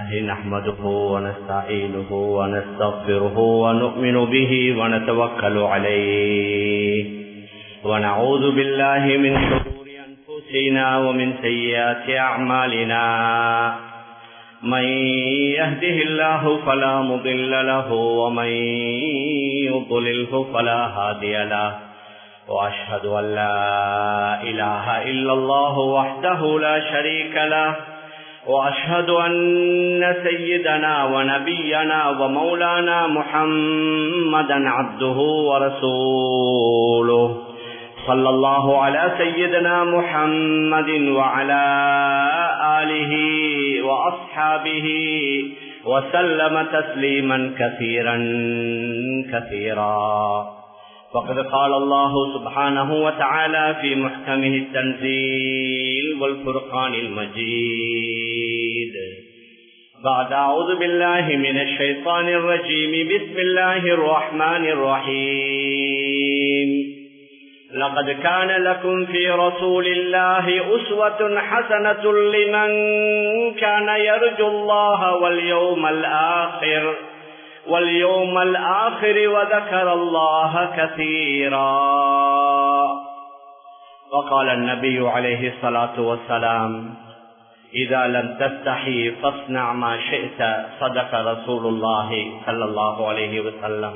نحمده ونستعينه ونستغفره ونؤمن به ونتوكل عليه ونعوذ بالله من شرور أنفسنا ومن سيئات أعمالنا من يهده الله فلا مضل له ومن يضلله فلا هادي له وأشهد أن لا إله إلا الله وحده لا شريك له وأشهد أن سيدنا ونبينا ومولانا محمدا عبده ورسوله صلى الله على سيدنا محمد وعلى آله وأصحابه وسلم تسليما كثيرا كثيرا وقد قال الله سبحانه وتعالى في محكمه التنزيل والفرقان المجيد بعد أعوذ بالله من الشيطان الرجيم بسم الله الرحمن الرحيم لقد كان لكم في رسول الله أسوة حسنة لمن كان يرجو الله واليوم الآخر واليوم الآخر وذكر الله كثيرا وقال النبي عليه الصلاة والسلام إذا لم تستحي فاصنع ما شئت صدق رسول الله صلى الله عليه وسلم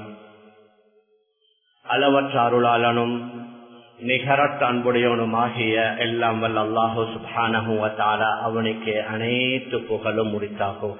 அளவற்ற அருளாளனும் நிகரற்ற அன்புடையவனுமாகிய எல்லாம் வல்ல அல்லாஹு சுபானகுவத்தால அவனுக்கு அனைத்து புகழும் முடித்தாகுக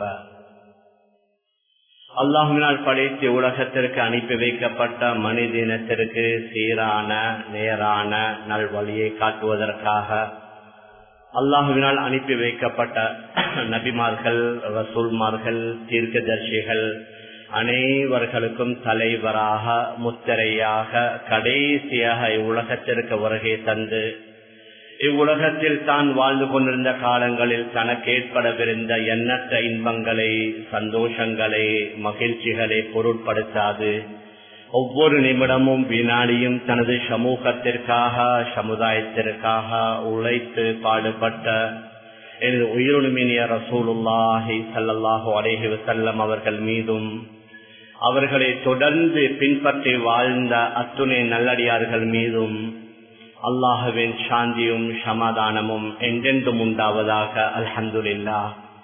அல்லாஹினால் படைத்து உலகத்திற்கு அனுப்பி வைக்கப்பட்ட மனிதினத்திற்கு சீரான நேரான நல்வழியை காட்டுவதற்காக அல்லாஹுவினால் அனுப்பி வைக்கப்பட்ட நபிமார்கள் ரசூல்மார்கள் தீர்க்கதர்சிகள் அனைவர்களுக்கும் தலைவராக முத்திரையாக கடைசியாக இவ்வுலகத்திற்கு வருகை தந்து இவ்வுலகத்தில் தான் வாழ்ந்து கொண்டிருந்த காலங்களில் தனக்கு ஏற்படவிருந்த எண்ணற்ற இன்பங்களை சந்தோஷங்களை மகிழ்ச்சிகளை பொருட்படுத்தாது ஒவ்வொரு நிமிடமும் வினாடியும் தனது சமூகத்திற்காக சமுதாயத்திற்காக உழைத்து பாடுபட்ட எனது உயிருமினிய ரசூலுல்லாஹி சல்லாஹூ அலேஹி வசல்லம் அவர்கள் மீதும் அவர்களை தொடர்ந்து பின்பற்றி வாழ்ந்த அத்துணை நல்லடியார்கள் மீதும் அல்லாஹுவின் சாந்தியும் சமாதானமும் என்றென்றும் உண்டாவதாக அல்ஹந்துல்லா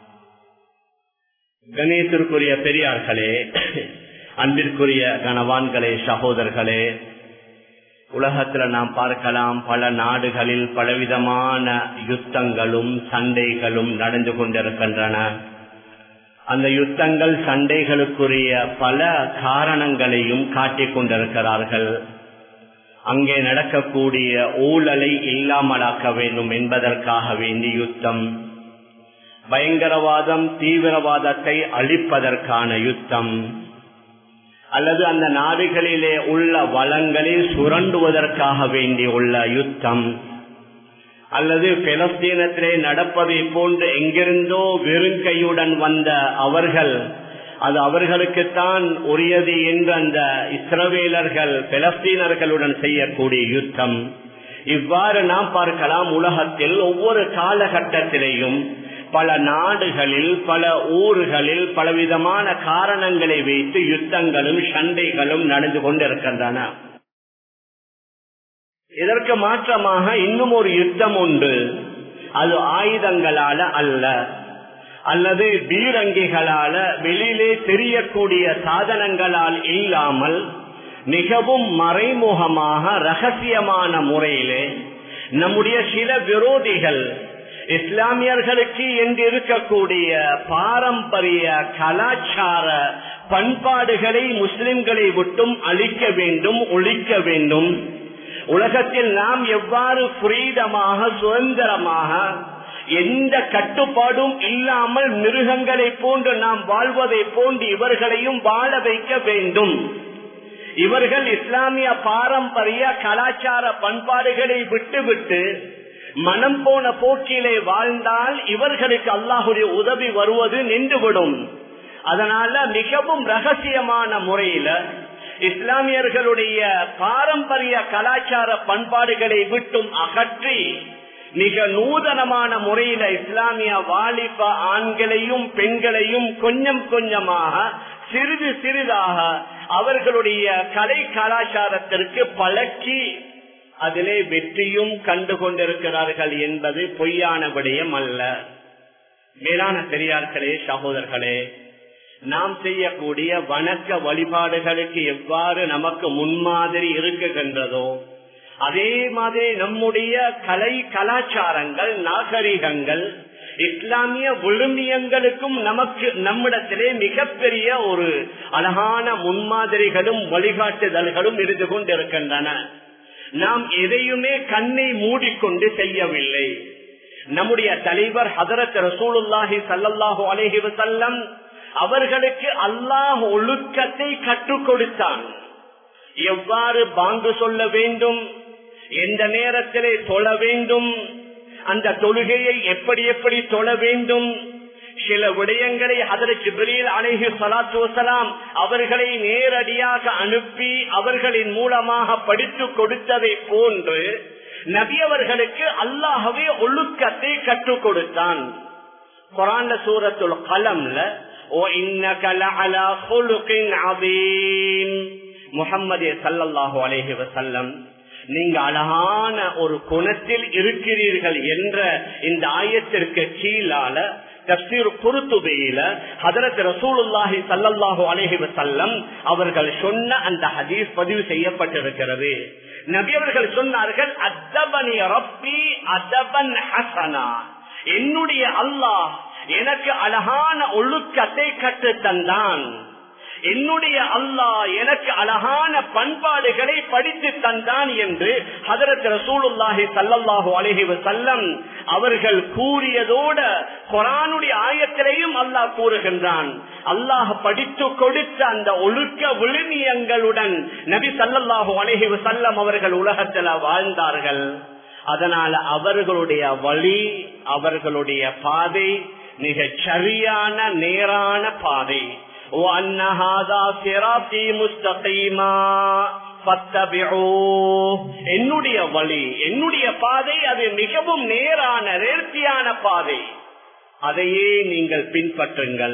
கணேசருக்குரிய பெரியார்களே அன்பிற்குரிய கனவான்களே சகோதரர்களே உலகத்துல நாம் பார்க்கலாம் பல நாடுகளில் பலவிதமான யுத்தங்களும் சண்டைகளும் நடந்து கொண்டிருக்கின்றன அந்த யுத்தங்கள் சண்டைகளுக்குரிய பல காரணங்களையும் காட்டிக் கொண்டிருக்கிறார்கள் அங்கே நடக்கக்கூடிய ஊழலை இல்லாமலாக்க வேண்டும் என்பதற்காக வேண்டி யுத்தம் பயங்கரவாதம் தீவிரவாதத்தை அழிப்பதற்கான யுத்தம் அல்லது அந்த நாடுகளிலே உள்ள வளங்களை சுரண்டுவதற்காக வேண்டி உள்ள யுத்தம் அல்லது பெலஸ்தீனத்திலே நடப்பதை போன்று எங்கிருந்தோ வெறுங்கையுடன் வந்த அவர்கள் அது அவர்களுக்குத்தான் உரியது என்று அந்த இஸ்ரவேலர்கள் பெலஸ்தீனர்களுடன் செய்யக்கூடிய யுத்தம் இவ்வாறு நாம் பார்க்கலாம் உலகத்தில் ஒவ்வொரு காலகட்டத்திலேயும் பல நாடுகளில் பல ஊர்களில் பலவிதமான காரணங்களை வைத்து யுத்தங்களும் சண்டைகளும் நடந்து கொண்டிருக்கின்றன இதற்கு மாற்றமாக இன்னும் ஒரு யுத்தம் உண்டு அது ஆயுதங்களால அல்ல அல்லது பீரங்கிகளால வெளியிலே தெரியக்கூடிய சாதனங்களால் இல்லாமல் மிகவும் மறைமுகமாக ரகசியமான முறையிலே நம்முடைய சில விரோதிகள் இஸ்லாமியர்களுக்கு என்று இருக்கக்கூடிய பாரம்பரிய கலாச்சார பண்பாடுகளை முஸ்லிம்களை விட்டும் அழிக்க வேண்டும் ஒழிக்க வேண்டும் உலகத்தில் நாம் எவ்வாறு புரீதமாக சுதந்திரமாக எந்த கட்டுப்பாடும் இல்லாமல் மிருகங்களை போன்று நாம் வாழ்வதை போன்று இவர்களையும் வாழ வைக்க வேண்டும் இவர்கள் இஸ்லாமிய பாரம்பரிய கலாச்சார பண்பாடுகளை விட்டுவிட்டு மனம் போன போக்கிலே வாழ்ந்தால் இவர்களுக்கு அல்லாஹுடைய உதவி வருவது நின்றுவிடும் அதனால மிகவும் ரகசியமான முறையில இஸ்லாமியர்களுடைய பாரம்பரிய கலாச்சார பண்பாடுகளை விட்டும் அகற்றி மிக நூதனமான முறையில இஸ்லாமிய வாலிப ஆண்களையும் பெண்களையும் கொஞ்சம் கொஞ்சமாக சிறிது சிறிதாக அவர்களுடைய கலை கலாச்சாரத்திற்கு பழக்கி அதிலே வெற்றியும் கண்டு கொண்டிருக்கிறார்கள் என்பது பொய்யான விடயம் அல்ல மேலான பெரியார்களே சகோதரர்களே நாம் செய்யக்கூடிய வணக்க வழிபாடுகளுக்கு எவ்வாறு நமக்கு முன்மாதிரி இருக்குகின்றதோ அதே மாதிரி நம்முடைய கலை கலாச்சாரங்கள் நாகரிகங்கள் இஸ்லாமிய விழுமியங்களுக்கும் நமக்கு நம்மிடத்திலே மிகப்பெரிய ஒரு அழகான முன்மாதிரிகளும் வழிகாட்டுதல்களும் இருந்து கொண்டிருக்கின்றன நாம் எதையுமே கண்ணை மூடிக்கொண்டு செய்யவில்லை நம்முடைய தலைவர் ஹதரத் ரசூலுல்லாஹி சல்லல்லாஹு அலேஹி வசல்லம் அவர்களுக்கு அல்லாஹ் ஒழுக்கத்தை கற்றுக் கொடுத்தான் எவ்வாறு பாங்கு சொல்ல வேண்டும் எந்த நேரத்திலே தொழ வேண்டும் அந்த தொழுகையை எப்படி எப்படி தொழ வேண்டும் சில விடயங்களை அதற்கு ஜிப்ரீல் அலைஹி சலாத்து வசலாம் அவர்களை நேரடியாக அனுப்பி அவர்களின் மூலமாக படித்து கொடுத்ததை போன்று நபி அவர்களுக்கு அல்லாஹவே ஒழுக்கத்தை கற்றுக் கொடுத்தான் குரான்ல சூரத்துல் கலம்ல ஓ முகம்மது சல்லாஹு அலேஹி வசல்லம் நீங்க அழகான ஒரு குணத்தில் இருக்கிறீர்கள் என்ற இந்த ஆயத்திற்கு கீழால தப்சீர் குருத்துபையில ஹதரத் ரசூலுல்லாஹி சல்லல்லாஹு அலைஹி வஸல்லம் அவர்கள் சொன்ன அந்த ஹதீஸ் பதிவு செய்யப்பட்டிருக்கிறது நபி அவர்கள் சொன்னார்கள் அத்தபனி ரப்பி அதபன் ஹசனா என்னுடைய அல்லாஹ் எனக்கு அழகான ஒழுக்கத்தை கற்று தந்தான் என்னுடைய அல்லாஹ் எனக்கு அழகான பண்பாடுகளை படித்து தந்தான் என்று ஹதரத் ரசூலுல்லாஹி சல்லல்லாஹு அலஹி வசல்லம் அவர்கள் கூறியதோட குரானுடைய ஆயத்திலையும் அல்லாஹ் கூறுகின்றான் அல்லாஹ் படித்து கொடுத்த அந்த ஒழுக்க விழுமியங்களுடன் நபி சல்லல்லாஹு அலஹி வசல்லம் அவர்கள் உலகத்தில் வாழ்ந்தார்கள் அதனால அவர்களுடைய வழி அவர்களுடைய பாதை மிக சரியான நேரான பாதை وأن هذا صراطي مستقيما என்னுடைய வழி என்னுடைய பாதை அது மிகவும் நேரான நேர்த்தியான பாதை அதையே நீங்கள் பின்பற்றுங்கள்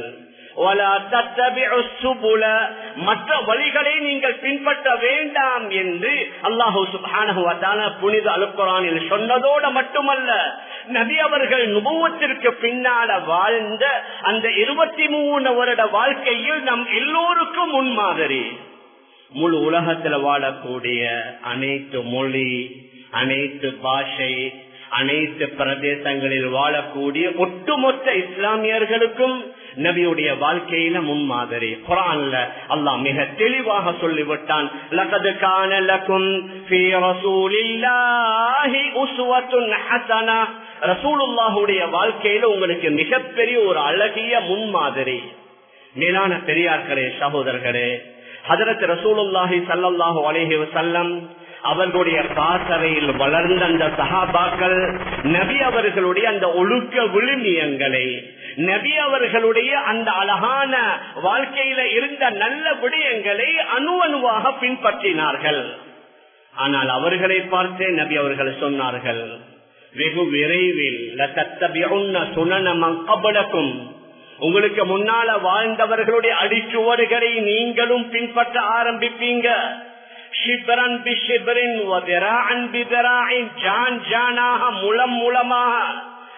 மற்ற வழிகளை நீங்கள் பின்பற்ற வேண்டாம் என்று அல்லாஹூ சுபான புனித அலுக்குரானில் சொன்னதோடு மட்டுமல்ல நபி அவர்கள் நுபவத்திற்கு பின்னால வாழ்ந்த அந்த இருபத்தி மூணு வருட வாழ்க்கையில் நம் எல்லோருக்கும் முன்மாதிரி முழு உலகத்தில் வாழக்கூடிய அனைத்து மொழி அனைத்து பாஷை அனைத்து பிரதேசங்களில் வாழக்கூடிய ஒட்டுமொத்த இஸ்லாமியர்களுக்கும் நபியுடைய வாழ்க்கையில முன்மாதிரி குரான்ல அல்லாஹ் மிக தெளிவாக சொல்லிவிட்டான் லகது காணலக்கும் ரசூலுல்லாஹுடைய வாழ்க்கையில உங்களுக்கு மிகப்பெரிய ஒரு அழகிய முன்மாதிரி மேலான பெரியார்களே சகோதரர்களே ஹதரத் ரசூலுல்லாஹி சல்லாஹூ அலேஹி வசல்லம் அவர்களுடைய பாசறையில் வளர்ந்த அந்த சகாபாக்கள் நபி அவர்களுடைய அந்த ஒழுக்க விழுமியங்களை நபி அவர்களுடைய அந்த அழகான வாழ்க்கையில இருந்த நல்ல விடயங்களை அணு அணுவாக பின்பற்றினார்கள் ஆனால் அவர்களை பார்த்தே நபி அவர்கள் சொன்னார்கள் வெகு விரைவில் சுனனமங்கபலக்கும் உங்களுக்கு முன்னால வாழ்ந்தவர்களுடைய அடிச்சுவடுகளை நீங்களும் பின்பற்ற ஆரம்பிப்பீங்க ஷிபரன் பிஷிபரின் ஜான் ஜானாக முலம் மூலமாக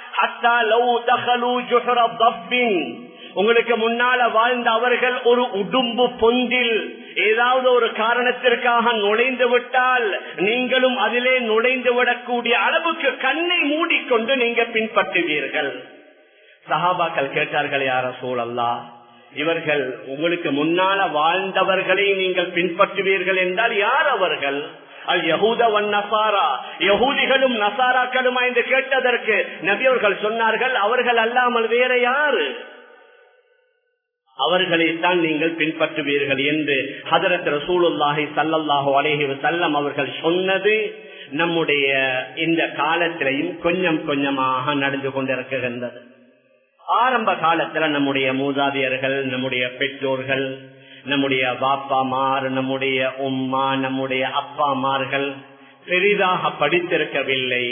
உங்களுக்கு முன்னால வாழ்ந்த அவர்கள் ஒரு உடும்பு பொந்தில் ஏதாவது ஒரு காரணத்திற்காக நுழைந்து விட்டால் நீங்களும் அதிலே நுழைந்து விடக்கூடிய அளவுக்கு கண்ணை மூடிக்கொண்டு நீங்க பின்பற்றுவீர்கள் சஹாபாக்கள் கேட்டார்கள் யார சூழல்லா இவர்கள் உங்களுக்கு முன்னால வாழ்ந்தவர்களை நீங்கள் பின்பற்றுவீர்கள் என்றால் யார் அவர்கள் அல் யகூத நசாரா யகூதிகளும் நசாராக்களுமா என்று கேட்டதற்கு நபியவர்கள் சொன்னார்கள் அவர்கள் அல்லாமல் வேற யாரு அவர்களைத்தான் நீங்கள் பின்பற்றுவீர்கள் என்று ஹதரத் ரசூலுல்லாஹி சல்லல்லாஹு அலேஹி வசல்லம் அவர்கள் சொன்னது நம்முடைய இந்த காலத்திலையும் கொஞ்சம் கொஞ்சமாக நடந்து கொண்டிருக்கின்றது ஆரம்ப காலத்துல நம்முடைய மூதாதையர்கள் நம்முடைய பெற்றோர்கள் நம்முடைய பாப்பாமார் நம்முடைய உம்மா நம்முடைய அப்பாமார்கள் பெரிதாக படித்திருக்கவில்லை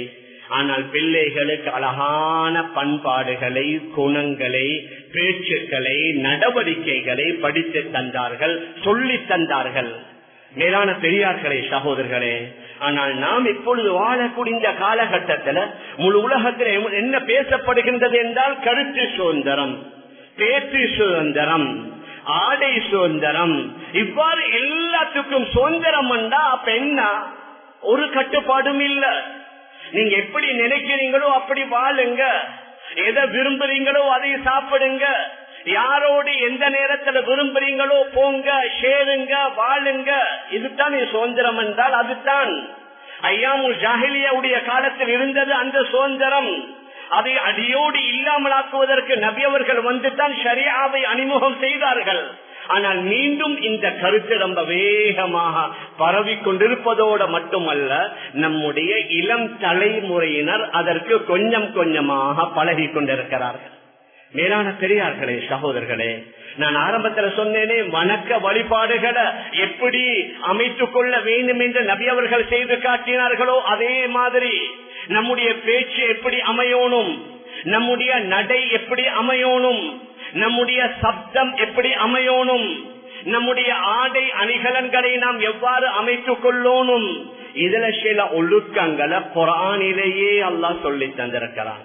ஆனால் பிள்ளைகளுக்கு அழகான பண்பாடுகளை குணங்களை பேச்சுக்களை நடவடிக்கைகளை படித்து தந்தார்கள் சொல்லி தந்தார்கள் மேலான பெரியார்களே சகோதரர்களே ஆனால் நாம் இப்பொழுது வாழக்கூடிய இந்த காலகட்டத்தில் முழு உலகத்தில் என்ன பேசப்படுகின்றது என்றால் கருத்து சுதந்திரம் பேச்சு சுதந்திரம் ஆடை சுதந்திரம் இவ்வாறு எல்லாத்துக்கும் சுதந்திரம் வந்தா அப்ப என்ன ஒரு கட்டுப்பாடும் இல்ல நீங்க எப்படி நினைக்கிறீங்களோ அப்படி வாழுங்க எதை விரும்புறீங்களோ அதை சாப்பிடுங்க யாரோடு எந்த நேரத்துல விரும்புறீங்களோ போங்க சேருங்க வாழுங்க இதுதான் சுதந்திரம் என்றால் அதுதான் ஐயாமு ஜாகிலியாவுடைய காலத்தில் இருந்தது அந்த சுதந்திரம் அதை அடியோடு இல்லாமலாக்குவதற்கு நபி அவர்கள் வந்துதான் ஷரியாவை அறிமுகம் செய்தார்கள் ஆனால் மீண்டும் இந்த கருத்து ரொம்ப வேகமாக பரவி கொண்டிருப்பதோடு மட்டுமல்ல நம்முடைய இளம் தலைமுறையினர் அதற்கு கொஞ்சம் கொஞ்சமாக பழகி கொண்டிருக்கிறார்கள் மேலான பெரியார்களே சகோதரர்களே நான் ஆரம்பத்துல சொன்னேனே வணக்க வழிபாடுகளை எப்படி அமைத்துக் கொள்ள வேண்டும் என்று நபி அவர்கள் செய்து காட்டினார்களோ அதே மாதிரி நம்முடைய பேச்சு எப்படி அமையணும் நம்முடைய நடை எப்படி அமையணும் நம்முடைய சப்தம் எப்படி அமையணும் நம்முடைய ஆடை அணிகலன்களை நாம் எவ்வாறு அமைத்துக் கொள்ளணும் இதுல சில ஒழுக்கங்களை குரானிலேயே அல்லாஹ் சொல்லி தந்திருக்கிறான்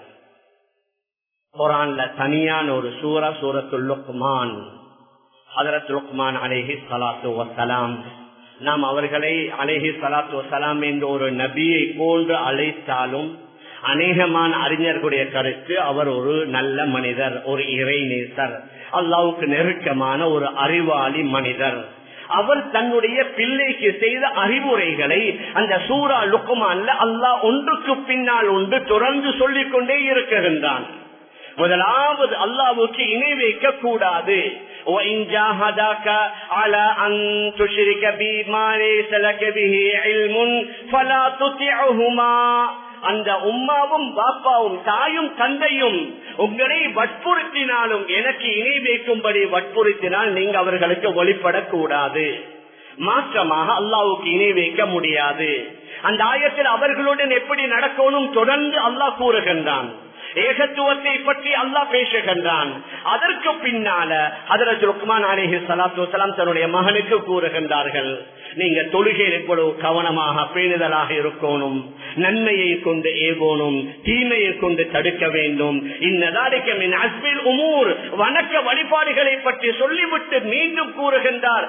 குரான்ல தனியான ஒரு சூரா சூரத்துல் லுக்மான் ஹதரத் லுக்மான் அலேஹி சலாத்து வசலாம் நாம் அவர்களை அலேஹி சலாத்து வசலாம் என்ற ஒரு நபியை போன்று அழைத்தாலும் அநேகமான அறிஞர்களுடைய கருத்து அவர் ஒரு நல்ல மனிதர் ஒரு இறைநேசர் அல்லாவுக்கு நெருக்கமான ஒரு அறிவாளி மனிதர் அவர் தன்னுடைய பிள்ளைக்கு செய்த அறிவுரைகளை அந்த சூரா லுக்குமான்ல அல்லாஹ் ஒன்றுக்கு பின்னால் ஒன்று தொடர்ந்து சொல்லிக் கொண்டே இருக்கின்றான் முதலாவது அல்லாவுக்கு இணை வைக்க கூடாது وإن جاهداك على أن تشرك بي ما ليس لك به علم فلا تطعهما அந்த உம்மாவும் பாப்பாவும் தாயும் தந்தையும் உங்களை வற்புறுத்தினாலும் எனக்கு இணை வைக்கும்படி வற்புறுத்தினால் நீங்க அவர்களுக்கு ஒளிப்படக்கூடாது மாற்றமாக அல்லாவுக்கு இணை வைக்க முடியாது அந்த ஆயத்தில் அவர்களுடன் எப்படி நடக்கணும் தொடர்ந்து அல்லாஹ் கூறுகின்றான் ஏகத்துவத்தை பற்றி அல்லாஹ் பேசுகின்றான் அதற்கு பின்னால அதற்கு ருக்மான் அலிஹி சலாத்து வலாம் தன்னுடைய மகனுக்கு கூறுகின்றார்கள் நீங்க தொழுகையில் எவ்வளவு கவனமாக பேணுதலாக இருக்கணும் நன்மையை கொண்டு ஏவோனும் தீமையை கொண்டு தடுக்க வேண்டும் இந்நதாரிக்கமின் அஸ்பில் உமூர் வணக்க வழிபாடுகளை பற்றி சொல்லிவிட்டு மீண்டும் கூறுகின்றார்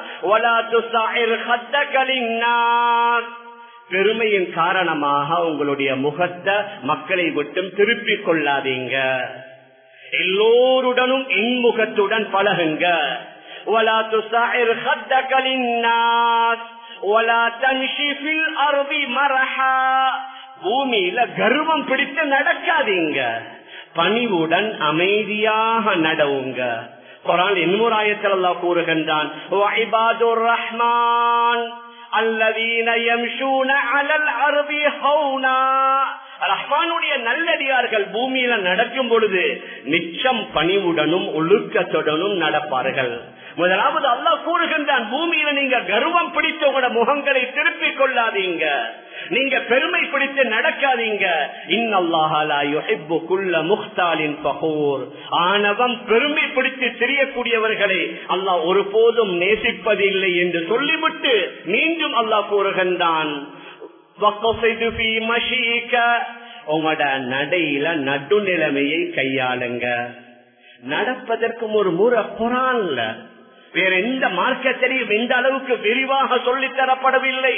பெருமையின் காரணமாக உங்களுடைய முகத்தை மக்களை விட்டும் திருப்பிக் கொள்ளாதீங்க எல்லோருடனும் இன்முகத்துடன் பழகுங்க ولا تصعر خدك للناس ولا تمشي في الارض مرحا பூமியில கர்வம் பிடித்து நடக்காதீங்க பணிவுடன் அமைதியாக நடவுங்க குரான் இன்னொரு ஆயத்தில் அல்லாஹ் கூறுகின்றான் ரஹ்மான் அல்லதீன யம்ஷூன அலல் அர்தி ஹௌனா ரஹ்மானுடைய நல்லடியார்கள் பூமியில நடக்கும் பொழுது நிச்சம் பணிவுடனும் ஒழுக்கத்துடனும் நடப்பார்கள் முதலாவது அல்லாஹ் கூறுகின்றான் பூமியில நீங்க கர்வம் பிடித்த உங்களோட முகங்களை திருப்பிக் கொள்ளாதீங்க நீங்க பெருமை பிடித்து நடக்காதீங்க ஆணவம் பெருமை பிடித்து தெரியக்கூடியவர்களை அல்லாஹ் ஒருபோதும் நேசிப்பதில்லை என்று சொல்லிவிட்டு மீண்டும் அல்லாஹ் கூறுகின்றான் உங்களோட நடையில நடுநிலைமையை கையாளுங்க நடப்பதற்கும் ஒரு முறை குரான்ல வேற எந்த மார்க்கத்திலையும் எந்த அளவுக்கு விரிவாக சொல்லித் தரப்படவில்லை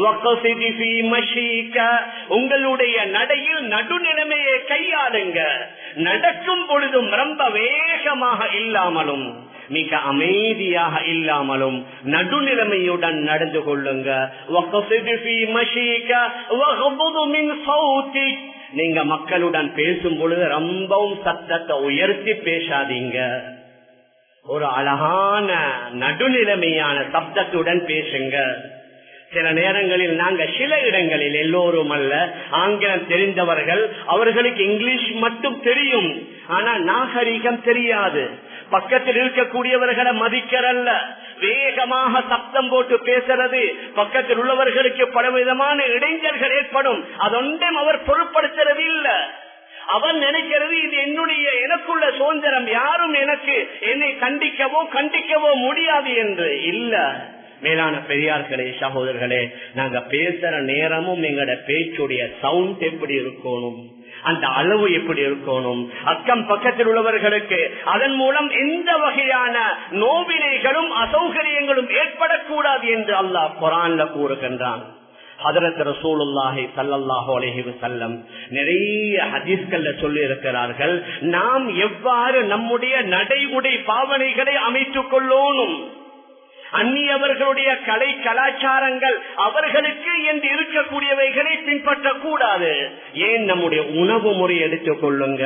உங்களுடைய நடையில் நடுநிலைமையை கையாளுங்க நடக்கும் பொழுதும் ரொம்ப வேகமாக இல்லாமலும் மிக அமைதியாக இல்லாமலும் நடுநிலைமையுடன் நடந்து கொள்ளுங்க நீங்க மக்களுடன் பேசும் பொழுது ரொம்பவும் சத்தத்தை உயர்த்தி பேசாதீங்க ஒரு அழகான நடுநிலைமையான சப்தத்துடன் பேசுங்க சில நேரங்களில் நாங்க சில இடங்களில் எல்லோரும் அல்ல ஆங்கிலம் தெரிந்தவர்கள் அவர்களுக்கு இங்கிலீஷ் மட்டும் தெரியும் ஆனா நாகரிகம் தெரியாது பக்கத்தில் இருக்கக்கூடியவர்களை மதிக்கிறல்ல வேகமாக சப்தம் போட்டு பேசுறது பக்கத்தில் உள்ளவர்களுக்கு பலவிதமான இடைஞ்சல்கள் ஏற்படும் அதொன்றும் அவர் பொருட்படுத்துறது இல்ல அவர் நினைக்கிறது இது என்னுடைய எனக்குள்ள சுதந்திரம் யாரும் எனக்கு என்னை கண்டிக்கவோ கண்டிக்கவோ முடியாது என்று இல்ல மேலான பெரியார்களே சகோதரர்களே நாங்க பேசுற நேரமும் எங்களோட பேச்சுடைய சவுண்ட் எப்படி இருக்கணும் அந்த அளவு எப்படி இருக்கணும் அக்கம் பக்கத்தில் உள்ளவர்களுக்கு அதன் மூலம் எந்த வகையான நோவினைகளும் அசௌகரியங்களும் ஏற்படக்கூடாது என்று அல்லாஹ் குரான்ல கூறுகின்றான் ஹதரத் ரசூலுல்லாஹி சல்லல்லாஹு அலைஹி வஸல்லம் நிறைய ஹதீஸ்கள்ல சொல்லி இருக்கிறார்கள் நாம் எவ்வாறு நம்முடைய நடைமுறை பாவனைகளை அமைத்துக் கொள்ளோனும் அந்நியவர்களுடைய கலை கலாச்சாரங்கள் அவர்களுக்கு என்று இருக்கக்கூடியவைகளை பின்பற்றக்கூடாது ஏன் நம்முடைய உணவு முறை எடுத்துக் கொள்ளுங்க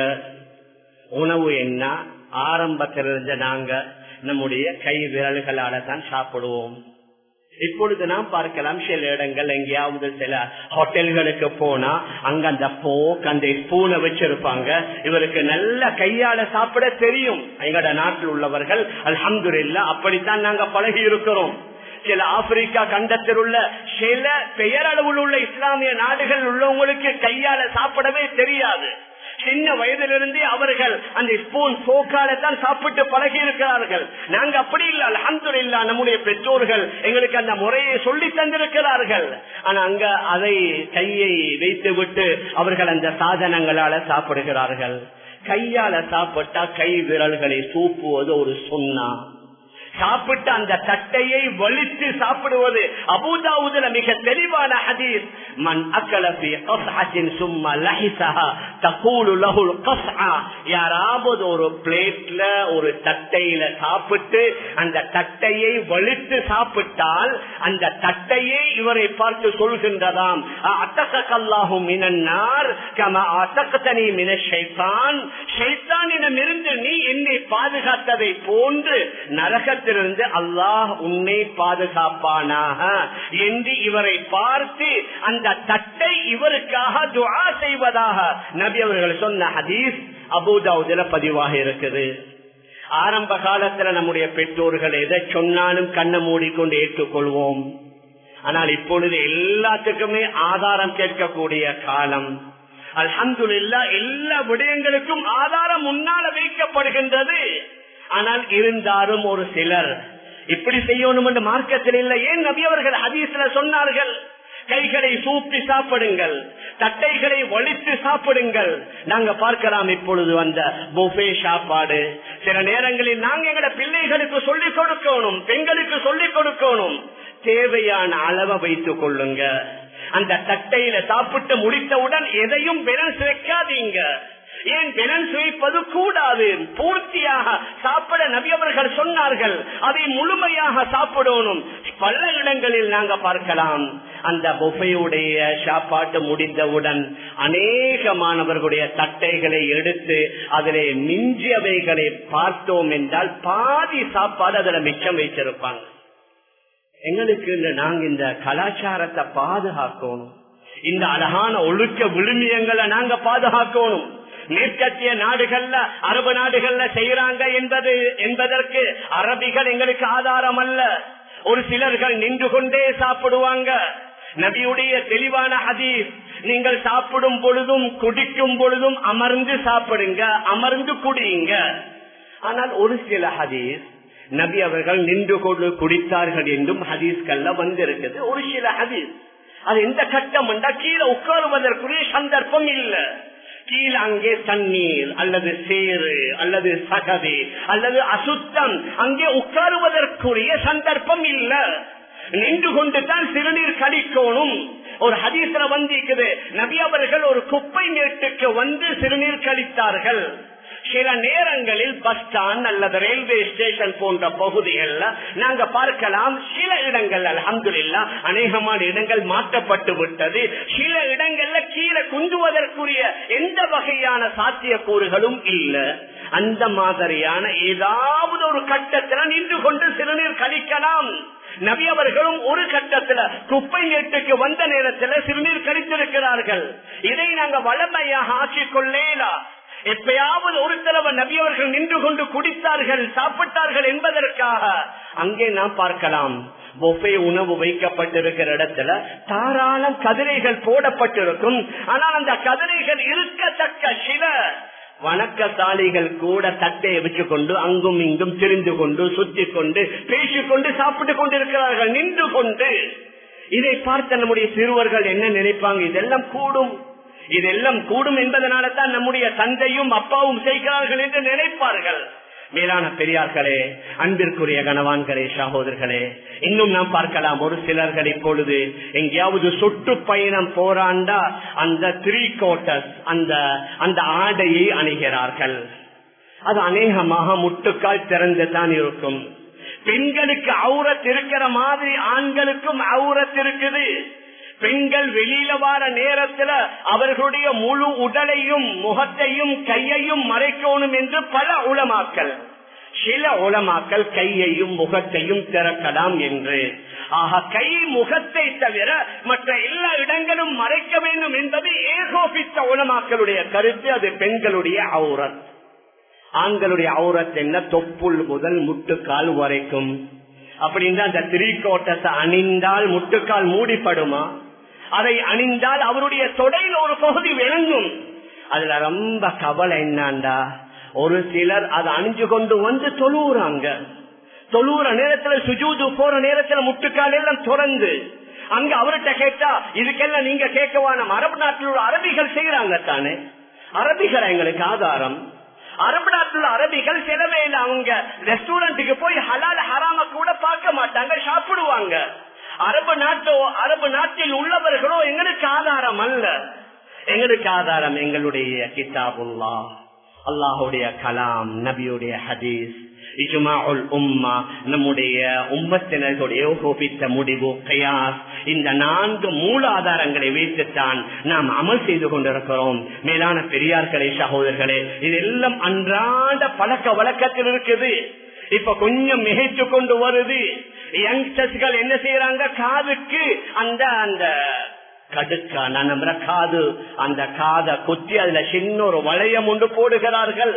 உணவு என்ன ஆரம்பத்திலிருந்து நாங்க நம்முடைய கை விரல்களால தான் சாப்பிடுவோம் இப்பொழுது நாம் பார்க்கலாம் சில இடங்கள் எங்கேயாவது சில ஹோட்டல்களுக்கு போனா அங்க அந்த போக் அந்த ஸ்பூனை வச்சிருப்பாங்க இவருக்கு நல்ல கையால சாப்பிட தெரியும் எங்கட நாட்டில் உள்ளவர்கள் அல்ஹம்துலில்லாஹ் அப்படித்தான் நாங்க பழகி இருக்கிறோம் சில ஆப்பிரிக்கா கண்டத்தில் உள்ள சில பெயரளவில் உள்ள இஸ்லாமிய நாடுகள் உள்ளவங்களுக்கு கையால சாப்பிடவே தெரியாது சின்ன வயதிலிருந்தே அவர்கள் அந்த ஸ்பூன் போக்கால தான் சாப்பிட்டு பழகி இருக்கிறார்கள் நாங்க அப்படி இல்ல அலமது இல்லா நம்முடைய பெற்றோர்கள் எங்களுக்கு அந்த முறையை சொல்லி தந்திருக்கிறார்கள் ஆனா அங்க அதை கையை வைத்து விட்டு அவர்கள் அந்த சாதனங்களால சாப்பிடுகிறார்கள் கையால சாப்பிட்டா கை விரல்களை சூப்புவது ஒரு சொன்னா சாப்பிட்டு அந்த தட்டையை வலித்து சாப்பிடுவது அபூதாவுதுல மிக தெளிவான ஹதீஸ் மன் அக்கலபி கஸ்அத்தின் சும்மா லஹிசஹா தகூலு லஹுல் கஸ்ஆ யாராவது ஒரு பிளேட்ல ஒரு தட்டையில சாப்பிட்டு அந்த தட்டையை வலித்து சாப்பிட்டால் அந்த தட்டையை இவரை பார்த்து சொல்கின்றதாம் அத்தகல்லாஹு மினன்னார் கம அத்தகத்தனி மின ஷைத்தான் ஷைத்தானிடமிருந்து நீ என்னை பாதுகாத்ததை போன்று நரக நரகத்திலிருந்து அல்லாஹ் உன்னை பாதுகாப்பானாக என்று இவரை பார்த்து அந்த தட்டை இவருக்காக துவா செய்வதாக நபி அவர்கள் சொன்ன ஹதீஸ் அபுதாவுதில பதிவாக இருக்குது ஆரம்ப காலத்துல நம்முடைய பெற்றோர்கள் எதை சொன்னாலும் கண்ணை மூடிக்கொண்டு ஏற்றுக்கொள்வோம் ஆனால் இப்பொழுது எல்லாத்துக்குமே ஆதாரம் கேட்கக்கூடிய காலம் அல்ஹம்துல்லா எல்லா விடயங்களுக்கும் ஆதாரம் முன்னால வைக்கப்படுகின்றது ஆனால் இருந்தாலும் ஒரு சிலர் இப்படி செய்யணும் என்று மார்க்கத்தில் இல்லை ஏன் நபி அவர்கள் ஹதீஸ்ல சொன்னார்கள் கைகளை சூப்பி சாப்பிடுங்கள் தட்டைகளை வலித்து சாப்பிடுங்கள் நாங்க பார்க்கலாம் இப்பொழுது அந்த புஃபே சாப்பாடு சில நேரங்களில் நாங்க எங்கட பிள்ளைகளுக்கு சொல்லிக் கொடுக்கணும் பெண்களுக்கு சொல்லிக் கொடுக்கணும் தேவையான அளவை வைத்துக் கொள்ளுங்க அந்த தட்டையில சாப்பிட்டு முடித்தவுடன் எதையும் பேலன்ஸ் வைக்காதீங்க ஏன் பேலன்ஸ் வைப்பது கூடாது பூர்த்தியாக சாப்பிட நபி அவர்கள் சொன்னார்கள் அதை முழுமையாக சாப்பிடணும் பல இடங்களில் நாங்க பார்க்கலாம் அந்த பொஃபையுடைய சாப்பாட்டு முடிந்தவுடன் அநேக மாணவர்களுடைய தட்டைகளை எடுத்து அதிலே மிஞ்சியவைகளை பார்த்தோம் என்றால் பாதி சாப்பாடு அதுல மிச்சம் வைத்திருப்பாங்க எங்களுக்கு இந்த நாங்க இந்த கலாச்சாரத்தை பாதுகாக்கணும் இந்த அழகான ஒழுக்க விழுமியங்களை நாங்க பாதுகாக்கணும் மேற்கத்திய நாடுகள்ல அரபு நாடுகள்ல செய்யறாங்க என்பது என்பதற்கு அரபிகள் எங்களுக்கு ஆதாரம் அல்ல ஒரு சிலர்கள் நின்று கொண்டே சாப்பிடுவாங்க நபியுடைய தெளிவான ஹதீஸ் நீங்கள் சாப்பிடும் பொழுதும் குடிக்கும் பொழுதும் அமர்ந்து சாப்பிடுங்க அமர்ந்து குடியுங்க ஆனால் ஒரு சில ஹதீஸ் நபி அவர்கள் நின்று கொண்டு குடித்தார்கள் என்றும் ஹதீஸ்கள்ல வந்திருக்குது ஒரு சில ஹதீஸ் அது எந்த கட்டம் கீழே உட்காருவதற்குரிய சந்தர்ப்பம் இல்லை கீழே அங்கே தண்ணீர் அல்லது சேரு அல்லது சகதி அல்லது அசுத்தம் அங்கே உட்காருவதற்குரிய சந்தர்ப்பம் இல்ல நின்று கொண்டு தான் சிறுநீர் கழிக்கணும் ஒரு ஹதீஸ்ல வந்திருக்குது நபி அவர்கள் ஒரு குப்பை மேட்டுக்கு வந்து சிறுநீர் கழித்தார்கள் சில நேரங்களில் பஸ் ஸ்டாண்ட் அல்லது ரயில்வே ஸ்டேஷன் போன்ற பகுதிகள்ல நாங்க பார்க்கலாம் சில இடங்கள் அலமதுல்லா அநேகமான இடங்கள் மாற்றப்பட்டு விட்டது சில இடங்கள்ல கீழே குந்துவதற்குரிய எந்த வகையான சாத்தியக்கூறுகளும் இல்ல அந்த மாதிரியான ஏதாவது ஒரு கட்டத்துல நின்று கொண்டு சிறுநீர் கழிக்கலாம் நபி அவர்களும் ஒரு கட்டத்துல குப்பை மேட்டுக்கு வந்த நேரத்துல சிறுநீர் கழித்திருக்கிறார்கள் இதை நாங்க வளமையாக ஆக்கிக் கொள்ளேலா எப்பயாவது ஒரு தடவை நபி அவர்கள் நின்று கொண்டு குடித்தார்கள் சாப்பிட்டார்கள் என்பதற்காக அங்கே நாம் பார்க்கலாம் பொஃபே உணவு வைக்கப்பட்டிருக்கிற இடத்துல தாராளம் கதிரைகள் போடப்பட்டிருக்கும் ஆனால் அந்த கதிரைகள் இருக்கத்தக்க சில வணக்கசாலிகள் கூட தட்டையை வச்சு கொண்டு அங்கும் இங்கும் திரிந்து கொண்டு சுத்தி கொண்டு பேசிக்கொண்டு சாப்பிட்டு கொண்டிருக்கிறார்கள் நின்று கொண்டு இதை பார்த்த நம்முடைய சிறுவர்கள் என்ன நினைப்பாங்க இதெல்லாம் கூடும் இதெல்லாம் கூடும் என்பதனால தான் நம்முடைய தந்தையும் அப்பாவும் செய்கிறார்கள் என்று நினைப்பார்கள் மேலான பெரியார்களே அன்பிற்குரிய கணவான்களே சகோதரர்களே இன்னும் நாம் பார்க்கலாம் ஒரு சிலர்கள் இப்பொழுது எங்கேயாவது சுற்றுப்பயணம் போராண்டா அந்த த்ரீ கோட்டர்ஸ் அந்த அந்த ஆடையை அணிகிறார்கள் அது அநேகமாக முட்டுக்கால் திறந்து தான் இருக்கும் பெண்களுக்கு அவுரத் இருக்கிற மாதிரி ஆண்களுக்கும் அவுரத் இருக்குது பெண்கள் வெளியில வார நேரத்துல அவர்களுடைய முழு உடலையும் முகத்தையும் கையையும் மறைக்கணும் என்று பல உளமாக்கல் சில உளமாக்கல் கையையும் முகத்தையும் திறக்கலாம் என்று ஆக கை முகத்தை தவிர மற்ற எல்லா இடங்களும் மறைக்க வேண்டும் என்பது ஏகோபித்த உளமாக்களுடைய கருத்து அது பெண்களுடைய அவுரத் ஆண்களுடைய அவுரத் என்ன தொப்புள் முதல் முட்டுக்கால் வரைக்கும் அப்படின்னா அந்த திரிகோட்டத்தை அணிந்தால் முட்டுக்கால் மூடிப்படுமா அதை அணிந்தால் அவருடைய தொடையில் ஒரு பகுதி விளங்கும் அதுல ரொம்ப கவலை என்னாண்டா ஒரு சிலர் அதை அணிஞ்சு கொண்டு வந்து தொழுவுறாங்க தொழுவுற நேரத்துல சுஜூது போற நேரத்துல முட்டுக்கால் எல்லாம் திறந்து அங்க அவர்கிட்ட கேட்டா இதுக்கெல்லாம் நீங்க கேட்கவான அரபு நாட்டில் உள்ள அரபிகள் செய்யறாங்க தானே அரபிகள் எங்களுக்கு ஆதாரம் அரபு நாட்டுல அரபிகள் செலவே இல்லை அவங்க ரெஸ்டாரண்ட்டுக்கு போய் ஹலால் ஹராம கூட பார்க்க மாட்டாங்க சாப்பிடுவாங்க அரபு நாட்டோ அரபு நாட்டில் உள்ளவர்களோ எங்களுக்கு ஆதாரம் அல்ல எங்களுக்கு ஆதாரம் எங்களுடைய கிதாபுல்லா அல்லாஹுடைய கலாம் நபியுடைய ஹதீஸ் இஜ்மாஉல் உம்மா நம்முடைய உம்மத்தினர்களுடைய கோபித்த முடிவு கயாஸ் இந்த நான்கு மூல ஆதாரங்களை வைத்துத்தான் நாம் அமல் செய்து கொண்டிருக்கிறோம் மேலான பெரியார்களே சகோதரர்களே இதெல்லாம் அன்றாட பழக்க வழக்கத்தில் இருக்குது இப்ப கொஞ்சம் மிகைத்து கொண்டு வருது யங்ஸ்டர்ஸ்கள் என்ன செய்யறாங்க காதுக்கு அந்த அந்த கடுக்கா நான் நம்புற காது அந்த காதை குத்தி அதுல சின்ன ஒரு வளையம் ஒன்று போடுகிறார்கள்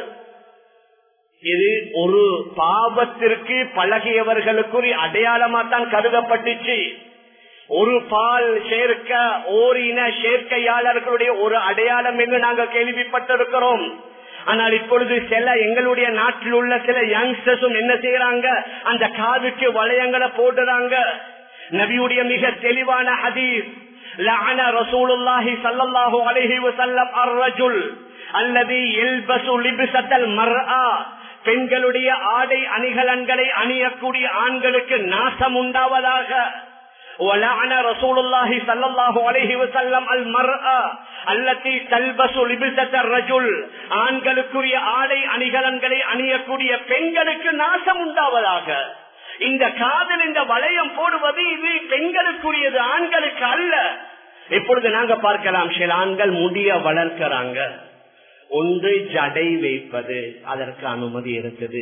இது ஒரு பாவத்திற்கு பழகியவர்களுக்குரிய அடையாளமா தான் கருதப்பட்டுச்சு ஒரு பால் சேர்க்க ஓரின சேர்க்கையாளர்களுடைய ஒரு அடையாளம் என்று நாங்கள் கேள்விப்பட்டிருக்கிறோம் ஆனால் இப்பொழுது சில எங்களுடைய நாட்டில் உள்ள சில யங்ஸ்டர்ஸும் என்ன செய்யறாங்க அந்த காதுக்கு வளையங்களை போடுறாங்க நபியுடைய மிக தெளிவான ஹதீஸ் لعن رسول الله صلى الله عليه وسلم الرجل الذي يلبس لبسة المرأة பெண்களுடைய ஆடை அணிகலன்களை அணியக்கூடிய ஆண்களுக்கு நாசம் உண்டாவதாக ولعن رسول الله صلى الله عليه وسلم المرأة التي تلبس لبسة الرجل ஆண்களுக்குரிய ஆடை அணிகலன்களை அணியக்கூடிய பெண்களுக்கு நாசம் உண்டாவதாக இந்த காதல் இந்த வளையம் போடுவது இது பெண்களுக்குரியது ஆண்களுக்கு அல்ல இப்பொழுது நாங்க பார்க்கலாம் சில ஆண்கள் முடிய வளர்க்கிறாங்க ஒன்று ஜடை வைப்பது அதற்கு அனுமதி இருக்குது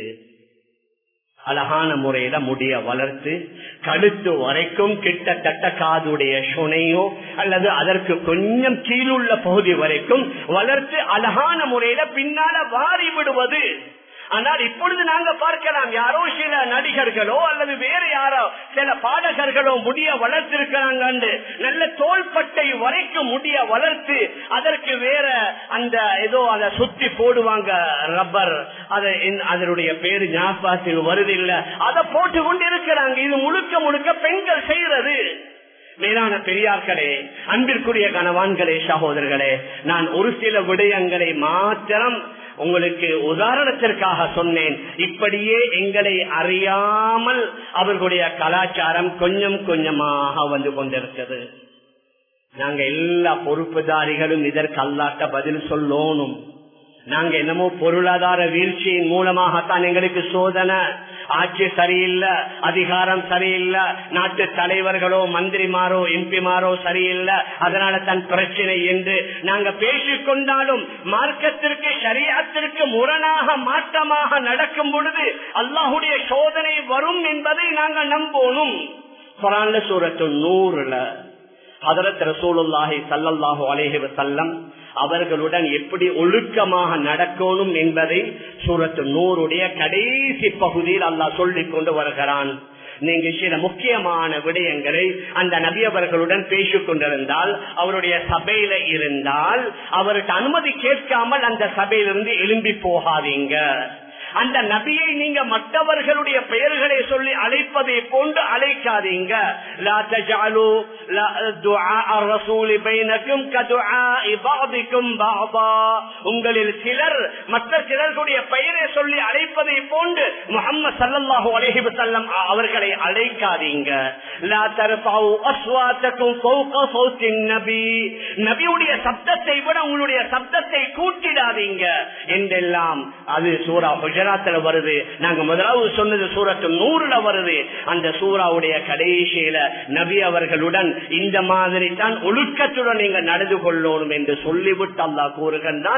அழகான முறையில முடிய வளர்த்து கழுத்து வரைக்கும் கிட்டத்தட்ட காதுடைய சுனையோ அல்லது அதற்கு கொஞ்சம் கீழுள்ள பகுதி வரைக்கும் வளர்த்து அழகான முறையில பின்னால வாரி விடுவது ஆனால் இப்பொழுது நாங்க பார்க்கலாம் யாரோ சில நடிகர்களோ அல்லது வேறு யாரோ சில பாடகர்களோ முடிய வளர்த்திருக்கிறாங்க நல்ல தோள்பட்டை வரைக்கும் முடிய வளர்த்து அதற்கு வேற அந்த ஏதோ அதை சுத்தி போடுவாங்க ரப்பர் அதை அதனுடைய பேரு ஞாபகத்தில் வருது இல்ல அதை போட்டு கொண்டு இருக்கிறாங்க இது முழுக்க முழுக்க பெண்கள் செய்யறது மேலான பெரியார்களே அன்பிற்குரிய கணவான்களே சகோதரர்களே நான் ஒரு சில விடயங்களை மாத்திரம் உங்களுக்கு உதாரணத்திற்காக சொன்னேன் இப்படியே எங்களை அறியாமல் அவர்களுடைய கலாச்சாரம் கொஞ்சம் கொஞ்சமாக வந்து கொண்டிருக்கிறது நாங்க எல்லா பொறுப்புதாரிகளும் இதற்கு அல்லாட்ட பதில் சொல்லணும் நாங்க என்னமோ பொருளாதார வீழ்ச்சியின் மூலமாகத்தான் எங்களுக்கு சோதனை ஆட்சி சரியில்லை அதிகாரம் சரியில்லை நாட்டு தலைவர்களோ மந்திரிமாரோ எம்பிமாரோ சரியில்லை அதனால தன் பிரச்சனை என்று நாங்க பேசிக் கொண்டாலும் மார்க்கத்திற்கு சரியாத்திற்கு முரணாக மாற்றமாக நடக்கும் பொழுது அல்லாஹுடைய சோதனை வரும் என்பதை நாங்கள் நம்பணும் குரான்ல சூரத்து நூறுல ஹதரத் ரசூலுல்லாஹி சல்லல்லாஹு அலைஹி வஸல்லம் அவர்களுடன் எப்படி ஒழுக்கமாக நடக்கணும் என்பதை சூரத்து நூறுடைய கடைசி பகுதியில் அல்லாஹ் சொல்லிக் கொண்டு வருகிறான் நீங்க சில முக்கியமான விடயங்களை அந்த நபி அவர்களுடன் பேசிக் கொண்டிருந்தால் அவருடைய சபையில இருந்தால் அவருக்கு அனுமதி கேட்காமல் அந்த சபையிலிருந்து எழும்பி போகாதீங்க அந்த நபியை நீங்க மற்றவர்களுடைய பெயர்களை சொல்லி அழைப்பதை போன்று அழைக்காதீங்க லா தஜஅலு லா துஆ الرسول بينكم كدعاء بعضكم بعضا உங்களில் சிலர் மற்ற சிலர்களுடைய பெயரை சொல்லி அழைப்பதை போன்று முஹம்மது ஸல்லல்லாஹு அலைஹி வஸல்லம் அவர்களை அழைக்காதீங்க லா தர்ஃபஉ அஸ்வாத்தக்கும் ஃபௌக ஃபௌத்தின் நபி நபியுடைய சப்தத்தை விட உங்களுடைய சப்தத்தை கூட்டிடாதீங்க என்றெல்லாம் அது சூரா குஜராத்ல வருது நாங்க முதலாவது சொன்னது சூரத்து நூறுல வருது அந்த சூறாவுடைய கடைசியில நபி அவர்களுடன் இந்த மாதிரி தான் ஒழுக்கத்துடன் நீங்க நடந்து கொள்ளணும் என்று சொல்லிவிட்டு அல்லா கூறுகின்றான்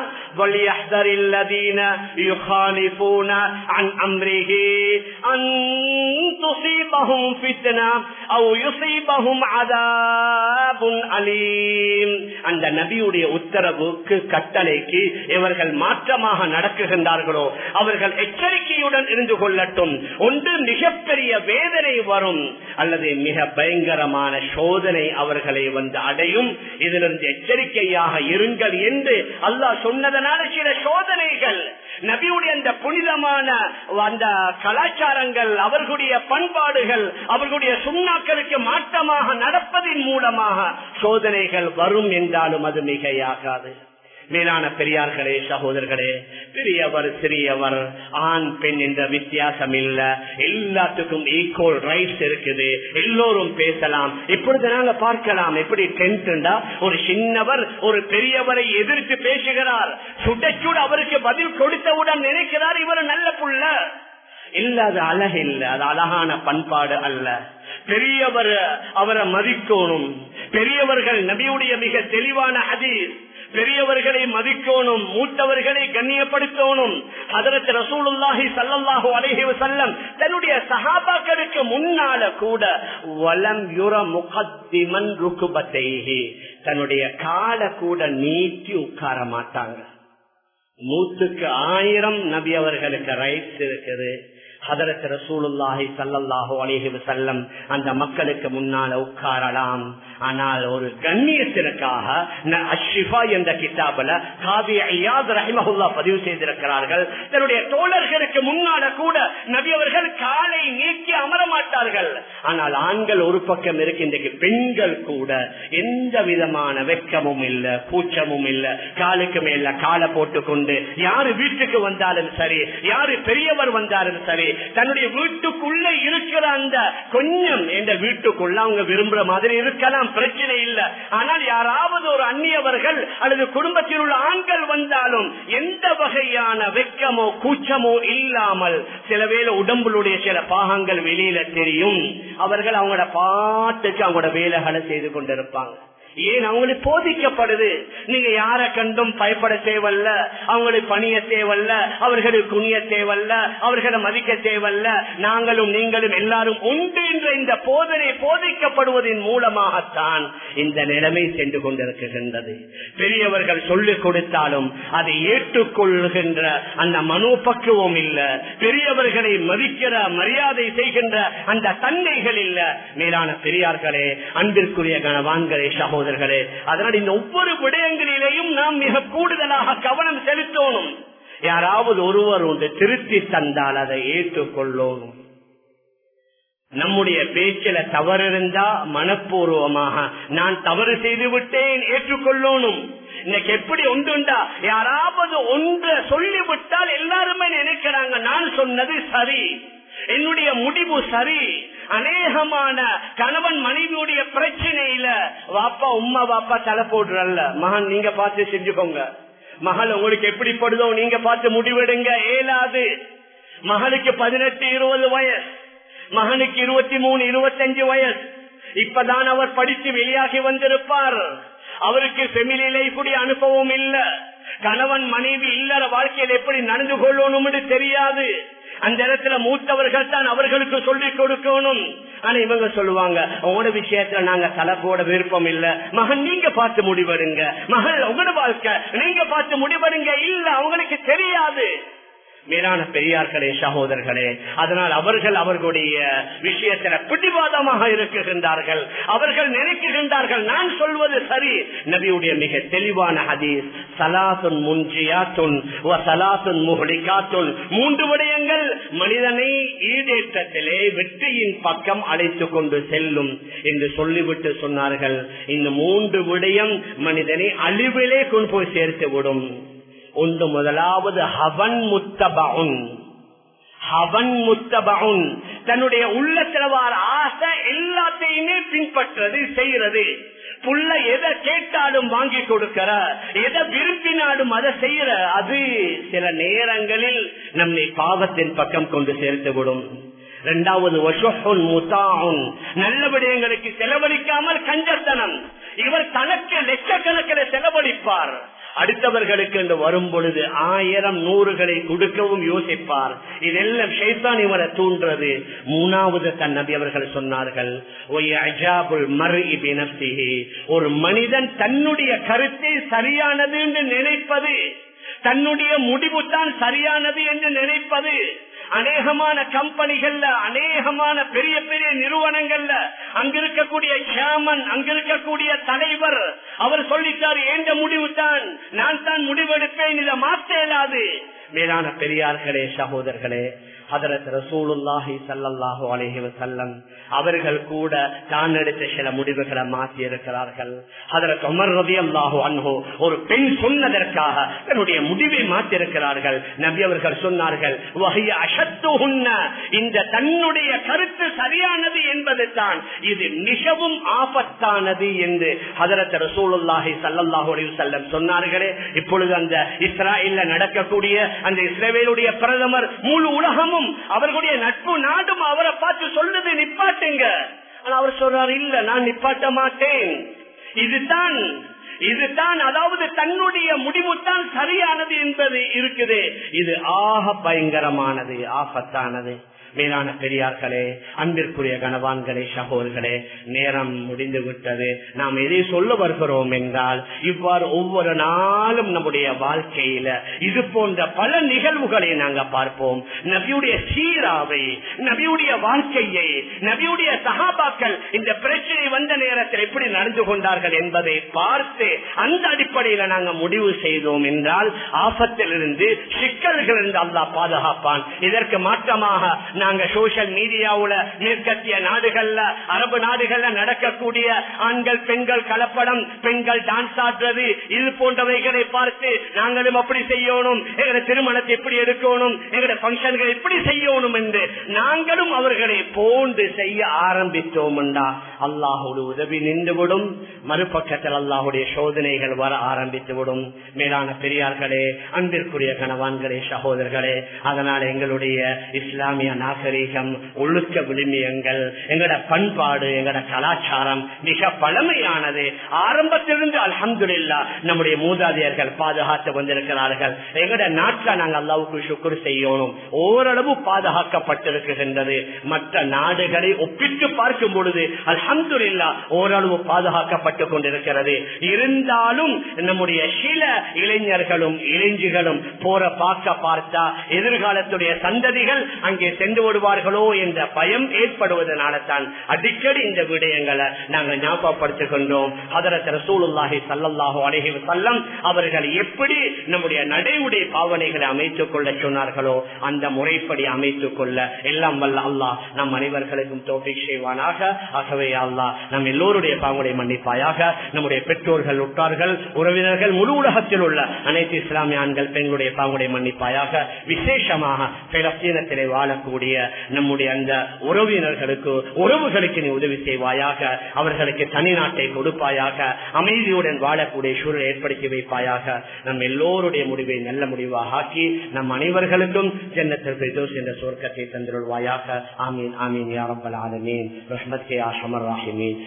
அந்த நபியுடைய உத்தரவுக்கு கட்டளைக்கு இவர்கள் மாற்றமாக நடக்குகின்றார்களோ அவர்கள் எச்சரிக்கையுடன் இருந்து கொள்ளட்டும் ஒன்று மிகப்பெரிய வேதனை வரும் அல்லது மிக பயங்கரமான சோதனை அவர்களை வந்து அடையும் இதிலிருந்து எச்சரிக்கையாக இருங்கள் என்று அல்லாஹ் சொன்னதனால சில சோதனைகள் நபியுடைய அந்த புனிதமான அந்த கலாச்சாரங்கள் அவர்களுடைய பண்பாடுகள் அவர்களுடைய சுண்ணாக்களுக்கு மாற்றமாக நடப்பதின் மூலமாக சோதனைகள் வரும் என்றாலும் அது மிகையாகாது மேலான பெரியார்களே சகோதரர்களே பெரியவர் சிறியவர் ஆண் பெண் என்ற வித்தியாசம் இல்ல எல்லாத்துக்கும் ஈக்குவல் ரைட்ஸ் இருக்குது எல்லோரும் பேசலாம் இப்பொழுது நாங்க பார்க்கலாம் எப்படி டென்ட் ஒரு சின்னவர் ஒரு பெரியவரை எதிர்த்து பேசுகிறார் சுடச்சுட அவருக்கு பதில் கொடுத்தவுடன் நினைக்கிறார் இவர் நல்ல புள்ள இல்ல அது அழகு இல்ல அது அழகான பண்பாடு அல்ல பெரியவர் அவரை மதிக்கணும் பெரியவர்கள் நபியுடைய மிக தெளிவான ஹதீஸ் பெரியவர்களை மதிக்கணும் மூத்தவர்களை கண்ணியப்படுத்தணும் அதற்கு ரசூலுல்லாஹி சல்லல்லாஹு அலைஹி வஸல்லம் தன்னுடைய சஹாபாக்களுக்கு முன்னால கூட வலம் யுர முகத்திமன் ருக்குபத்தைஹி தன்னுடைய கால கூட நீட்டி உட்கார மாட்டாங்க நூற்றுக்கு ஆயிரம் நபி அவர்களுக்கு ரைட்ஸ் இருக்குது ஹதரத் ரசூலுல்லாஹி சல்லல்லாஹு அலைஹி வஸல்லம் அந்த மக்களுக்கு முன்னால உட்காரலாம் ஆனால் ஒரு கண்ணியத்திற்காக அஷ்ரிஃபா என்ற கிதாபல காதி ஐயாத் ரஹிமஹுல்லா பதிவு செய்திருக்கிறார்கள் தன்னுடைய தோழர்களுக்கு முன்னால கூட நபி அவர்கள் காலை நீக்கி அமர மாட்டார்கள் ஆனால் ஆண்கள் ஒரு பக்கம் இருக்கு இன்றைக்கு பெண்கள் கூட எந்த விதமான வெக்கமும் இல்ல கூச்சமும் இல்ல காலுக்கு மேல காலை போட்டுக்கொண்டு யாரு வீட்டுக்கு வந்தாலும் சரி யாரு பெரியவர் வந்தாலும் சரி தன்னுடைய வீட்டுக்குள்ள இருக்கிற அந்த கொஞ்சம் என்ற வீட்டுக்குள்ள அவங்க விரும்புற மாதிரி இருக்கலாம் பிரச்சனை இல்ல ஆனால் யாராவது ஒரு அந்நியவர்கள் அல்லது குடும்பத்தில் உள்ள ஆண்கள் வந்தாலும் எந்த வகையான வெக்கமோ கூச்சமோ இல்லாமல் சில வேலை உடம்புடைய சில பாகங்கள் வெளியில தெரியும் அவர்கள் அவங்களோட பாட்டுக்கு அவங்களோட வேலைகளை செய்து கொண்டிருப்பாங்க ஏன் அவங்களுக்கு போதிக்கப்படுது நீங்க யார கண்டும் பயப்பட தேவல்ல அவங்களுக்கு பணிய தேவல்ல அவர்களுக்கு குனிய தேவல்ல அவர்களை மதிக்க தேவல்ல நாங்களும் நீங்களும் எல்லாரும் உண்டு என்ற இந்த போதனை போதிக்கப்படுவதன் மூலமாகத்தான் இந்த நிலைமை சென்று கொண்டிருக்கின்றது பெரியவர்கள் சொல்லிக் கொடுத்தாலும் அதை ஏற்றுக்கொள்கின்ற அந்த மனோபக்குவம் இல்ல பெரியவர்களை மதிக்கிற மரியாதை செய்கின்ற அந்த தன்மைகள் இல்ல மேலான பெரியார்களே அன்பிற்குரிய கணவான்களே சகோதர சகோதரர்களே அதனால் இந்த ஒவ்வொரு விடயங்களிலேயும் நாம் மிக கூடுதலாக கவனம் செலுத்தணும் யாராவது ஒருவர் ஒன்று திருத்தி தந்தால் அதை ஏற்றுக்கொள்ளணும் நம்முடைய பேச்சில தவறு இருந்தா மனப்பூர்வமாக நான் தவறு செய்து விட்டேன் ஏற்றுக்கொள்ளணும் இன்னைக்கு எப்படி ஒன்றுண்டா யாராவது ஒன்று சொல்லிவிட்டால் எல்லாருமே நினைக்கிறாங்க நான் சொன்னது சரி என்னுடைய முடிவு சரி அநேகமான கணவன் மனைவியுடைய பிரச்சனையில வாப்பா உமா வாப்பா தலை போடுறல்ல மகன் நீங்க பார்த்து செஞ்சுக்கோங்க மகள் உங்களுக்கு எப்படி படுதோ நீங்க பார்த்து முடிவெடுங்க ஏலாது மகளுக்கு பதினெட்டு இருபது வயசு மகனுக்கு இருபத்தி மூணு இருபத்தஞ்சு வயசு இப்பதான் அவர் படித்து வெளியாகி வந்திருப்பார் அவருக்கு செமிலி லைஃபுடைய அனுபவம் இல்ல கணவன் மனைவி இல்லற வாழ்க்கையில் எப்படி நடந்து கொள்ளணும் தெரியாது அந்த இடத்துல மூத்தவர்கள் தான் அவர்களுக்கு சொல்லிக் கொடுக்கணும் ஆனா இவங்க சொல்லுவாங்க உங்களோட விஷயத்துல நாங்க தலைப்போட விருப்பம் இல்ல மகன் நீங்க பார்த்து முடிவெடுங்க மகள் உங்களோட வாழ்க்கை நீங்க பார்த்து முடிவெடுங்க இல்ல அவங்களுக்கு தெரியாது மேலான பெரியார்களே சகோதரர்களே அதனால் அவர்கள் அவர்களுடைய விஷயத்தில் பிடிவாதமாக இருக்குகின்றார்கள் அவர்கள் நினைக்குகின்றார்கள் நான் சொல்வது சரி நபியுடைய மிக தெளிவான ஹதீஸ் சலாசுன் முன்ஜியாத்துன் சலாசுன் முகலிகாத்துன் மூன்று விடயங்கள் மனிதனை ஈடேற்றத்திலே வெற்றியின் பக்கம் அழைத்து கொண்டு செல்லும் என்று சொல்லிவிட்டு சொன்னார்கள் இந்த மூன்று விடயம் மனிதனை அழிவிலே கொண்டு போய் சேர்த்து விடும் ஒன்று முதலாவது ஹவன் முத்தபவுன் ஹவன் முத்தபவுன் தன்னுடைய உள்ளத்திலவார் ஆசை எல்லாத்தையுமே பின்பற்றது செய்யறது புள்ள எதை கேட்டாலும் வாங்கி கொடுக்கிற எதை விரும்பினாலும் அதை செய்யற அது சில நேரங்களில் நம்மை பாவத்தின் பக்கம் கொண்டு சேர்த்து விடும் இரண்டாவது நல்ல விடயங்களுக்கு செலவழிக்காமல் கஞ்சத்தனம் இவர் தனக்கு லட்சக்கணக்கில் செலவழிப்பார் அடுத்தவர்களுக்கு என்று வரும் பொழுது ஆயிரம் நூறுகளை கொடுக்கவும் யோசிப்பார் இதெல்லாம் ஷைத்தான் இவரை தூண்டுறது மூணாவது தன் நபி அவர்கள் சொன்னார்கள் ஒரு மனிதன் தன்னுடைய கருத்தை சரியானது என்று நினைப்பது தன்னுடைய முடிவு தான் சரியானது என்று நினைப்பது அநேகமான கம்பெனிகள்ல அநேகமான பெரிய பெரிய நிறுவனங்கள்ல அங்கிருக்கக்கூடிய சேமன் அங்கிருக்கக்கூடிய தலைவர் அவர் சொல்லிட்டார் எந்த முடிவு தான் நான் தான் முடிவெடுப்பேன் இதை மாற்ற இயலாது மேலான பெரியார்களே சகோதரர்களே அதரத் ரசூலுல்லாஹி சல்லாஹு அலஹி வசல்லம் அவர்கள் கூட தான் எடுத்த சில முடிவுகளை மாற்றி இருக்கிறார்கள் அதற்கு உமர் ரவி அல்லாஹு அன்ஹோ ஒரு பெண் சொன்னதற்காக தன்னுடைய முடிவை மாற்றி இருக்கிறார்கள் நபி அவர்கள் சொன்னார்கள் வகைய அசத்துகுன்ன இந்த தன்னுடைய கருத்து சரியானது என்பது தான் இது மிகவும் ஆபத்தானது என்று அதரத் ரசூலுல்லாஹி சல்லாஹு அலி வல்லம் சொன்னார்களே இப்பொழுது அந்த இஸ்ராயல்ல நடக்கக்கூடிய அந்த இஸ்ரேலுடைய பிரதமர் முழு உலகமும் அவர்களுடைய நட்பு நாடும் அவரை பார்த்து சொல்லுது நிப்பாட்டுங்க ஆனா அவர் சொல்றாரு இல்ல நான் நிப்பாட்ட மாட்டேன் இதுதான் இதுதான் அதாவது தன்னுடைய முடிவு தான் சரியானது என்பது இருக்குது இது ஆக பயங்கரமானது ஆபத்தானது மேலான பெரியார்களே அன்பிற்குரிய கனவான்களே சகோதர்களே நேரம் முடிந்து விட்டது நாம் எதை சொல்ல வருகிறோம் என்றால் இவ்வாறு ஒவ்வொரு நாளும் நம்முடைய வாழ்க்கையில இது போன்ற பல நிகழ்வுகளை நாங்க பார்ப்போம் நபியுடைய சீராவை நபியுடைய வாழ்க்கையை நபியுடைய சகாபாக்கள் இந்த பிரச்சனை வந்த நேரத்தில் எப்படி நடந்து கொண்டார்கள் என்பதை பார்த்து அந்த அடிப்படையில நாங்க முடிவு செய்தோம் என்றால் ஆபத்திலிருந்து சிக்கல்கள் இருந்து அல்லா பாதுகாப்பான் இதற்கு மாற்றமாக நாங்க சோசியல் மீடியாவுல மேற்கத்திய நாடுகள்ல அரபு நாடுகள்ல நடக்கக்கூடிய ஆண்கள் பெண்கள் கலப்படம் பெண்கள் டான்ஸ் ஆடுறது இது போன்றவைகளை பார்த்து நாங்களும் அப்படி செய்யணும் எங்களோட திருமணத்தை எப்படி எடுக்கணும் எங்களோட பங்கன்கள் எப்படி செய்யணும் என்று நாங்களும் அவர்களை போன்று செய்ய ஆரம்பித்தோம் அல்லாஹோடு உதவி நின்றுவிடும் மறுபக்கத்தில் அல்லாஹுடைய சோதனைகள் வர ஆரம்பித்து விடும் மேலான பெரியார்களே அன்பிற்குரிய கணவான்களே சகோதரர்களே அதனால் எங்களுடைய இஸ்லாமிய நாகரீகம் ஒழுக்க விளிமியங்கள் எங்கட பண்பாடு எங்கட கலாச்சாரம் மிக பழமையானது ஆரம்பத்திலிருந்து அலமதுல்லா நம்முடைய மூதாதையர்கள் பாதுகாத்து வந்திருக்கிறார்கள் எங்கட நாட்டில் நாங்கள் அல்லாவுக்கு சுக்குர் செய்யணும் ஓரளவு பாதுகாக்கப்பட்டிருக்கின்றது மற்ற நாடுகளை ஒப்பிட்டு பார்க்கும் பொழுது அல்ஹம்துல்லா ஓரளவு பாதுகாக்கப்பட்டுக் கொண்டிருக்கிறது இருந்தாலும் நம்முடைய சில இளைஞர்களும் இளைஞர்களும் போற பார்க்க பார்த்தா எதிர்காலத்துடைய சந்ததிகள் அங்கே சென்று விடுவார்களோ என்ற பயம் ஏற்படுவதனால தான் அடிக்கடி இந்த விடயங்களை நாங்கள் ஞாபகப்படுத்துகின்றோம் அதரத் ரசூலுல்லாஹி சல்லல்லாஹு அலைஹி வஸல்லம் அவர்கள் எப்படி நம்முடைய நடைமுறை பாவனைகளை அமைத்துக் கொள்ள சொன்னார்களோ அந்த முறைப்படி அமைத்துக் கொள்ள எல்லாம் வல்ல அல்லாஹ் நம் அனைவர்களுக்கும் தோல்வி செய்வானாக ஆகவே அல்லாஹ் நம் எல்லோருடைய பாவனை மன்னிப்பாயாக நம்முடைய பெற்றோர்கள் உற்றார்கள் உறவினர்கள் முழு உலகத்தில் உள்ள அனைத்து இஸ்லாமிய ஆண்கள் பெண்களுடைய பாவனை மன்னிப்பாயாக விசேஷமாக பிலஸ்தீனத்திலே வாழக்கூடிய நம்முடைய அந்த உறவினர்களுக்கு உறவுகளுக்கு நீ உதவி செய்வாயாக அவர்களுக்கு தனி நாட்டை கொடுப்பாயாக அமைதியுடன் வாழக்கூடிய சூழல் ஏற்படுத்தி வைப்பாயாக நம் எல்லோருடைய முடிவை நல்ல முடிவாக ஆக்கி நம் அனைவர்களுக்கும் ஜன்னத்தில் என்ற சொர்க்கத்தை தந்திருவாயாக ஆமீன் ஆமீன் யாரம்பல் ஆலமீன் ரஹ்மத் கே ஆஷமர் ராஹிமீன்